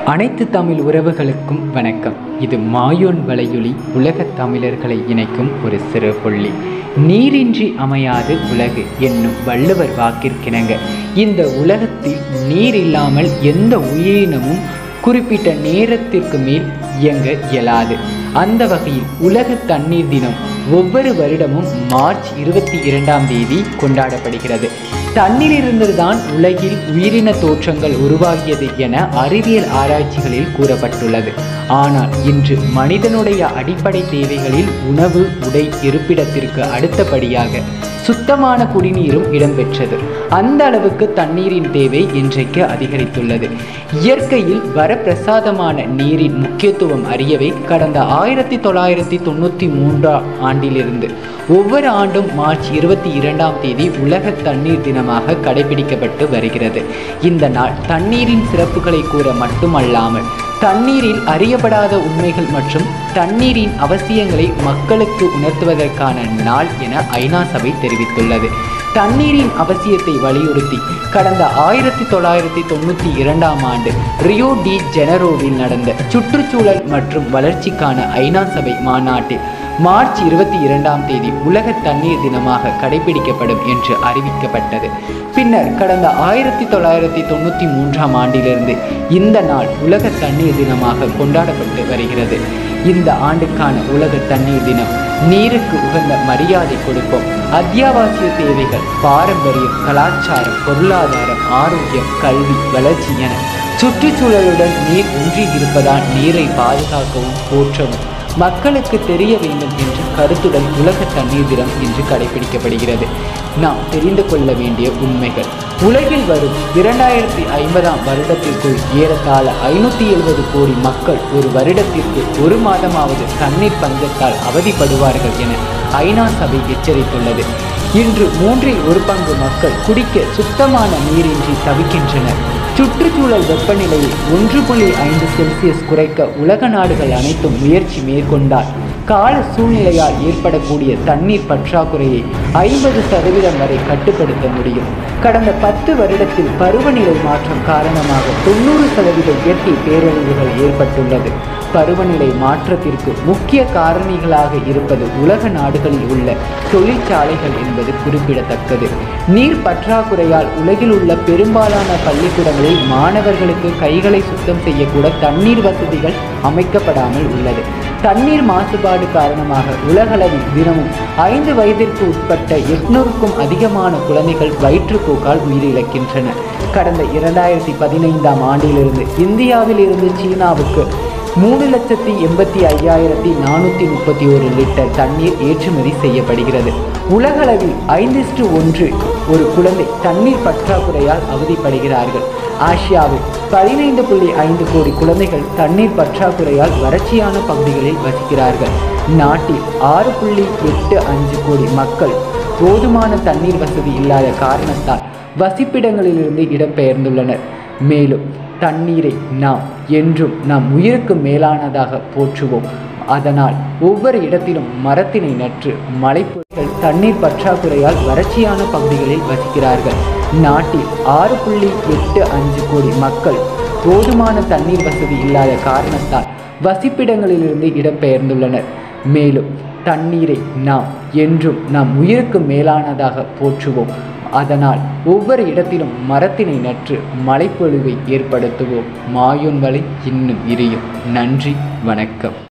அனைத்து தமிழ் உறவுகளுக்கும் வணக்கம் இது மாயோன் வலையொலி உலகத் தமிழர்களை இணைக்கும் ஒரு சிறு புள்ளி நீரின்றி அமையாது உலகு என்னும் வள்ளுவர் வாக்கிற்கிணங்க இந்த உலகத்தில் நீர் இல்லாமல் எந்த உயிரினமும் குறிப்பிட்ட நேரத்திற்கு மேல் இயங்க இயலாது அந்த வகையில் உலக தண்ணீர் தினம் ஒவ்வொரு வருடமும் மார்ச் இருபத்தி இரண்டாம் தேதி கொண்டாடப்படுகிறது தண்ணீரிலிருந்துதான் உலகில் உயிரின தோற்றங்கள் உருவாகியது என அறிவியல் ஆராய்ச்சிகளில் கூறப்பட்டுள்ளது ஆனால் இன்று மனிதனுடைய அடிப்படை தேவைகளில் உணவு உடை இருப்பிடத்திற்கு அடுத்தபடியாக சுத்தமான குடிநீரும் இடம்பெற்றது அந்த அளவுக்கு தண்ணீரின் தேவை இன்றைக்கு அதிகரித்துள்ளது இயற்கையில் வரப்பிரசாதமான நீரின் முக்கியத்துவம் அறியவே கடந்த ஆயிரத்தி தொள்ளாயிரத்தி தொண்ணூற்றி மூன்றாம் ஆண்டிலிருந்து ஒவ்வொரு ஆண்டும் மார்ச் இருபத்தி இரண்டாம் தேதி உலக தண்ணீர் தினமாக கடைபிடிக்கப்பட்டு வருகிறது இந்த நாள் தண்ணீரின் சிறப்புகளை கூற மட்டுமல்லாமல் தண்ணீரில் அறியப்படாத உண்மைகள் மற்றும் தண்ணீரின் அவசியங்களை மக்களுக்கு உணர்த்துவதற்கான நாள் என ஐநா சபை தெரிவித்துள்ளது தண்ணீரின் அவசியத்தை வலியுறுத்தி கடந்த ஆயிரத்தி தொள்ளாயிரத்தி தொண்ணூற்றி இரண்டாம் ஆண்டு ரியோ டி ஜெனரோவில் நடந்த சுற்றுச்சூழல் மற்றும் வளர்ச்சிக்கான ஐநா சபை மாநாட்டில் மார்ச் இருபத்தி இரண்டாம் தேதி உலக தண்ணீர் தினமாக கடைபிடிக்கப்படும் என்று அறிவிக்கப்பட்டது பின்னர் கடந்த ஆயிரத்தி தொள்ளாயிரத்தி தொண்ணூற்றி மூன்றாம் ஆண்டிலிருந்து இந்த நாள் உலக தண்ணீர் தினமாக கொண்டாடப்பட்டு வருகிறது இந்த ஆண்டுக்கான உலக தண்ணீர் தினம் நீருக்கு உகந்த மரியாதை கொடுப்போம் அத்தியாவசிய தேவைகள் பாரம்பரியம் கலாச்சாரம் பொருளாதாரம் ஆரோக்கியம் கல்வி வளர்ச்சி என சுற்றுச்சூழலுடன் நீர் ஒன்றி இருப்பதால் நீரை பாதுகாக்கவும் போற்றவும் மக்களுக்கு தெரிய வேண்டும் என்ற கருத்துடன் உலக தண்ணீர் தினம் இன்று கடைபிடிக்கப்படுகிறது நாம் தெரிந்து கொள்ள வேண்டிய உண்மைகள் உலகில் வரும் இரண்டாயிரத்தி ஐம்பதாம் வருடத்திற்குள் ஏறத்தாழ ஐநூற்றி எழுபது கோடி மக்கள் ஒரு வருடத்திற்கு ஒரு மாதமாவது தண்ணீர் பஞ்சத்தால் அவதிப்படுவார்கள் என ஐநா சபை எச்சரித்துள்ளது இன்று மூன்றில் ஒரு பங்கு மக்கள் குடிக்க சுத்தமான நீரின்றி தவிக்கின்றனர் சுற்றுச்சூழல் வெப்பநிலையை ஒன்று புள்ளி ஐந்து செல்சியஸ் குறைக்க உலக நாடுகள் அனைத்தும் முயற்சி மேற்கொண்டால் கால சூழ்நிலையால் ஏற்படக்கூடிய தண்ணீர் பற்றாக்குறையை ஐம்பது சதவீதம் வரை கட்டுப்படுத்த முடியும் கடந்த பத்து வருடத்தில் பருவநிலை மாற்றம் காரணமாக தொண்ணூறு சதவீத இயற்கை பேரழிவுகள் ஏற்பட்டுள்ளது பருவநிலை மாற்றத்திற்கு முக்கிய காரணிகளாக இருப்பது உலக நாடுகளில் உள்ள தொழிற்சாலைகள் என்பது குறிப்பிடத்தக்கது நீர் பற்றாக்குறையால் உலகில் உள்ள பெரும்பாலான பள்ளிக்கூடங்களில் மாணவர்களுக்கு கைகளை சுத்தம் செய்யக்கூட தண்ணீர் வசதிகள் அமைக்கப்படாமல் உள்ளது தண்ணீர் மாசுபாடு காரணமாக உலகளவில் தினமும் ஐந்து வயதிற்கு உட்பட்ட எட்நூறுக்கும் அதிகமான குழந்தைகள் வயிற்றுப்போக்கால் உயிரிழக்கின்றன கடந்த இரண்டாயிரத்தி பதினைந்தாம் ஆண்டிலிருந்து இந்தியாவில் இருந்து சீனாவுக்கு மூணு லட்சத்தி எண்பத்தி ஐயாயிரத்தி நானூற்றி முப்பத்தி ஒரு லிட்டர் தண்ணீர் ஏற்றுமதி செய்யப்படுகிறது உலகளவில் ஐந்திஸ்டு ஒன்று ஒரு குழந்தை தண்ணீர் பற்றாக்குறையால் அவதிப்படுகிறார்கள் ஆசியாவில் பதினைந்து புள்ளி ஐந்து கோடி குழந்தைகள் தண்ணீர் பற்றாக்குறையால் வறட்சியான பகுதிகளில் வசிக்கிறார்கள் நாட்டில் ஆறு புள்ளி எட்டு அஞ்சு கோடி மக்கள் போதுமான தண்ணீர் வசதி இல்லாத காரணத்தால் வசிப்பிடங்களிலிருந்து இடம்பெயர்ந்துள்ளனர் மேலும் தண்ணீரை நாம் என்றும் நம் உயிருக்கு மேலானதாக போற்றுவோம் அதனால் ஒவ்வொரு இடத்திலும் மரத்தினை நற்று மலைப்பொருட்கள் தண்ணீர் பற்றாக்குறையால் வறட்சியான பகுதிகளில் வசிக்கிறார்கள் நாட்டில் ஆறு புள்ளி எட்டு அஞ்சு கோடி மக்கள் போதுமான தண்ணீர் வசதி இல்லாத காரணத்தால் வசிப்பிடங்களிலிருந்து இடம்பெயர்ந்துள்ளனர் மேலும் தண்ணீரை நாம் என்றும் நம் உயிருக்கு மேலானதாக போற்றுவோம் அதனால் ஒவ்வொரு இடத்திலும் மரத்தினை நற்று மழைப்பொழிவை ஏற்படுத்துவோம் மாயோன் வலை இன்னும் இரியும் நன்றி வணக்கம்